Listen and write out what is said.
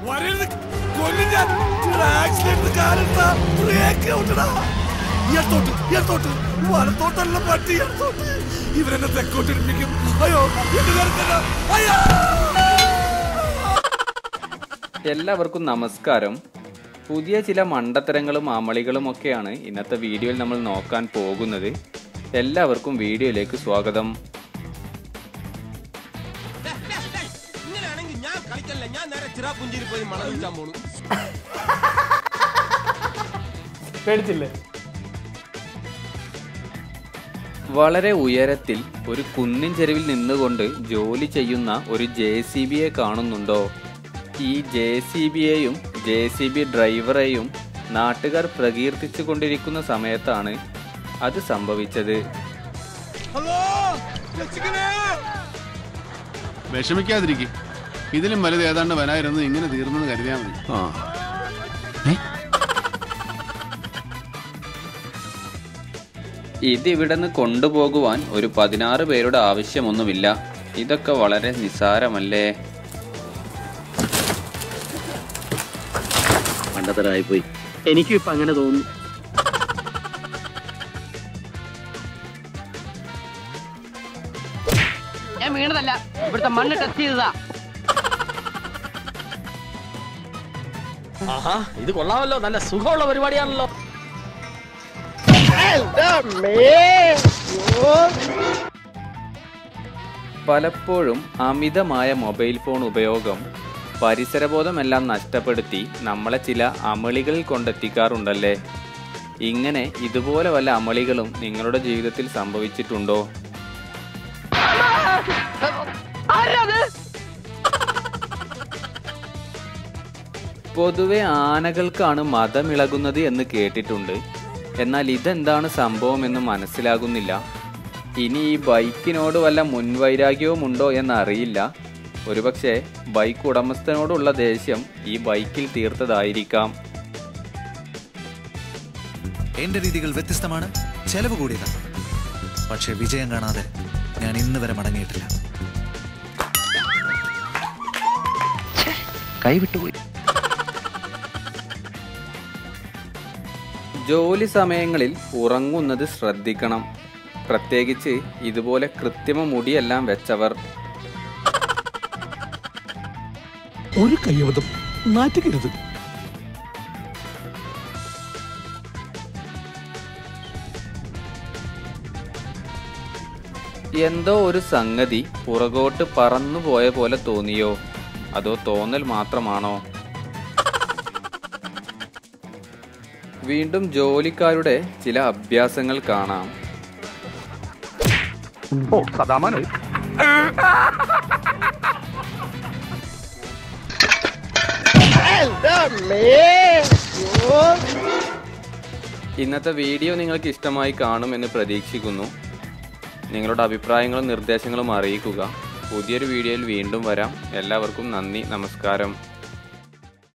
വരരുത് കൊല്ലും ഞാൻ ആക്സിഡന്റ് കാലെടുത്താ ബ്രേക്ക് ഔട്ടടാ ഇടത്തോട്ട് ഇടത്തോട്ട് വലത്തോട്ടല്ല പട്ടി ഇടത്തോട്ട് ഇവരെന്നെ തെക്കോട്ടിരിപ്പിക്കും അയ്യോ എന്റെ നേരത്തെ അയ്യോ എല്ലാവർക്കും നമസ്കാരം പുതിയ ചില മണ്ടത്തരങ്ങളും അമളികളും ഒക്കെയാണ് ഇന്നത്തെ വീഡിയോയിൽ നമ്മൾ നോക്കാൻ പോകുന്നത് എല്ലാവർക്കും വീഡിയോയിലേക്ക് സ്വാഗതം ഇങ്ങനെയാണെങ്കിൽ ഞാൻ കളിക്കല്ല ഞാൻ നേരെ ചിറാപുഞ്ചിയിൽ പോയി മണം വിൽക്കാൻ പോണു പേടിച്ചില്ലേ വളരെ ഉയരത്തിൽ ഒരു കുന്നിൻ ചെരുവിൽ നിന്നുകൊണ്ട് ജോലി ചെയ്യുന്ന ഒരു ജെ സി ബിയെ കാണുന്നുണ്ടോ ഈ ജെ സി ബിയെയും ജെ സി ബി ഡ്രൈവറെയും നാട്ടുകാർ പ്രകീർത്തിച്ചു കൊണ്ടിരിക്കുന്ന സമയത്താണ് അത് സംഭവിച്ചത് ഹലോ രക്ഷിക്കണേ വിഷമിക്കാതിരിക്കും ഇതിലും വലുത് ഏതാണ്ട് വരായിരുന്നു ഇങ്ങനെ തീർന്നെന്ന് കരുതിയാൽ മതി ഇത് ഇവിടുന്ന് കൊണ്ടുപോകുവാൻ ഒരു പതിനാറ് പേരുടെ ആവശ്യമൊന്നുമില്ല ഇതൊക്കെ വളരെ നിസ്സാരമല്ലേ മണ്ടത്തരായിപ്പോയി എനിക്കും ഇപ്പൊ അങ്ങനെ തോന്നുന്നു ഞാൻ വീണതല്ല ഇവിടുത്തെ മണ്ണ് ടെസ്റ്റ് ചെയ്തതാ ആഹാ ഇത് കൊള്ളാമല്ലോ നല്ല സുഖമുള്ള പരിപാടിയാണല്ലോ പലപ്പോഴും അമിതമായ മൊബൈൽ ഫോൺ ഉപയോഗം പരിസരബോധമെല്ലാം നഷ്ടപ്പെടുത്തി നമ്മളെ ചില അമളികളിൽ കൊണ്ടെത്തിക്കാറുണ്ടല്ലേ ഇങ്ങനെ ഇതുപോലെ വല്ല അമളികളും നിങ്ങളുടെ ജീവിതത്തിൽ സംഭവിച്ചിട്ടുണ്ടോ ആരാത് പൊതുവെ ആനകൾക്കാണ് മതമിളകുന്നത് എന്ന് കേട്ടിട്ടുണ്ട് എന്നാൽ ഇതെന്താണ് സംഭവം എന്ന് മനസ്സിലാകുന്നില്ല ഇനി ഈ ബൈക്കിനോട് വല്ല മുൻവൈരാഗ്യവും ഉണ്ടോ എന്നറിയില്ല ഒരുപക്ഷെ ബൈക്ക് ഉടമസ്ഥനോടുള്ള ദേഷ്യം ഈ ബൈക്കിൽ തീർത്തതായിരിക്കാം എന്റെ രീതികൾ വ്യത്യസ്തമാണ് ചെലവ് കൂടിയതാണ് പക്ഷെ വിജയം കാണാതെ ഞാൻ ഇന്ന് വരെ മടങ്ങിയിട്ടില്ല കൈവിട്ടുപോയി ജോലി സമയങ്ങളിൽ ഉറങ്ങുന്നത് ശ്രദ്ധിക്കണം പ്രത്യേകിച്ച് ഇതുപോലെ കൃത്രിമ മുടിയെല്ലാം വെച്ചവർ ഒരു കയ്യബദ്ധം നാറ്റുകരുത് എന്തോ ഒരു സംഗതി പുറകോട്ട് പറന്നു പോയ പോലെ തോന്നിയോ അതോ തോന്നൽ മാത്രമാണോ വീണ്ടും ജോലിക്കാരുടെ ചില അഭ്യാസങ്ങൾ കാണാം ഇന്നത്തെ വീഡിയോ നിങ്ങൾക്ക് ഇഷ്ടമായി കാണുമെന്ന് പ്രതീക്ഷിക്കുന്നു നിങ്ങളുടെ അഭിപ്രായങ്ങളും നിർദ്ദേശങ്ങളും അറിയിക്കുക പുതിയൊരു വീഡിയോയിൽ വീണ്ടും വരാം എല്ലാവർക്കും നന്ദി നമസ്കാരം